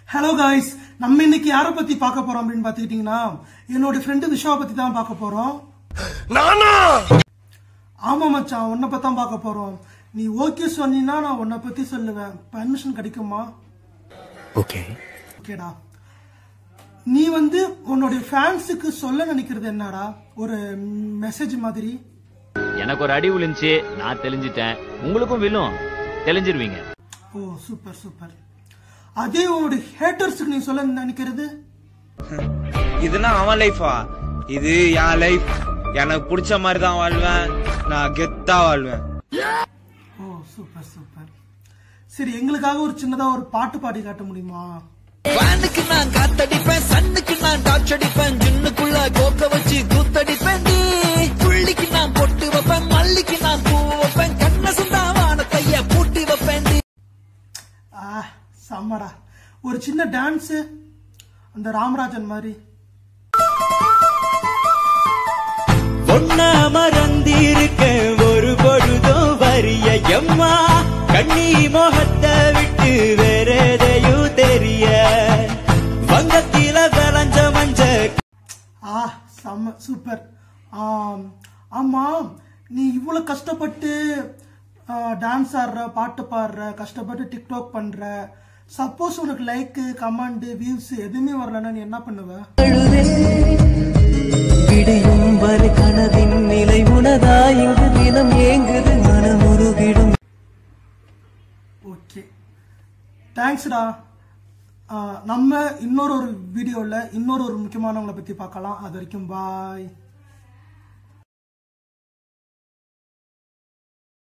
hello guys நம்ம இன்னைக்கு யாரை பத்தி பார்க்க போறோம் அப்படின்னு பாத்துக்கிட்டீங்கன்னா என்னோட ஃப்ரெண்டு விஷாவை பத்தி தான் பார்க்க போறோம் நானா ஆமா மச்சான் உன்னை பத்தி தான் பார்க்க போறோம் நீ ஓகே சொன்னீங்கன்னா நான் உன்னை பத்தி சொல்லுவேன் பர்மிஷன் கிடைக்குமா ஓகே ஓகேடா நீ வந்து உன்னுடைய ஃபேன்ஸுக்கு சொல்ல நினைக்கிறது என்னடா ஒரு மெசேஜ் மாதிரி எனக்கு ஒரு அடி விழுந்துச்சு நான் தெளிஞ்சிட்டேன் உங்களுக்கும் விழும் தெளிஞ்சிருவீங்க ஓ சூப்பர் சூப்பர் அதே உன்னுடைய ஹேட்டர்ஸுக்கு நீ சொல்ல நினைக்கிறது இதுனா அவன் லைஃபா இது என் லைஃப் எனக்கு பிடிச்ச மாதிரி தான் வாழ்வேன் நான் கெத்தா வாழ்வேன் ஓ சூப்பர் சூப்பர் சரி எங்களுக்காக ஒரு சின்னதா ஒரு பாட்டு பாடி காட்ட முடியுமா ஃபேனுக்கு நான் காத்தடிப்பேன் சன்னுக்கு நான் டார்ச் அடிப்பேன் ஜின்னுக்குள்ள கோக்க வச்சு கூத்தடிப்பேன் டி புள்ளிக்கு நான் பொட்டு வைப்பேன் மல்லிக்கு நான் பூ வைப்பேன் கண்ண சுந்தா வானத்தைய பூட்டி வைப்பேன் டி ஆ செம்மடா ஒரு சின்ன டான்ஸ் அந்த ராமராஜன் மாதிரி பொண்ண மறந்திருக்க ஒரு பொழுதும் வரிய எம்மா கண்ணி மோகத்தை விட்டு வேற எதையும் தெரிய வங்கத்தில விளைஞ்ச மஞ்ச ஆ செம்ம சூப்பர் ஆம், ஆமா நீ இவ்வளவு கஷ்டப்பட்டு டான்ஸ் ஆடுற பாட்டு பாடுற கஷ்டப்பட்டு டிக்டாக் பண்ற சப்போஸ் உனக்கு லைக் கமெண்ட் வியூஸ் எதுவுமே வரலன்னா நீ என்ன பண்ணுவ விடியும் வரை கனவின் நிலை உனதா இங்கு தினம் ஏங்குது மனமுருகிடும் ஓகே தேங்க்ஸ்டா நம்ம இன்னொரு ஒரு வீடியோவில் இன்னொரு ஒரு முக்கியமானவங்களை பற்றி பார்க்கலாம் அது வரைக்கும் பாய்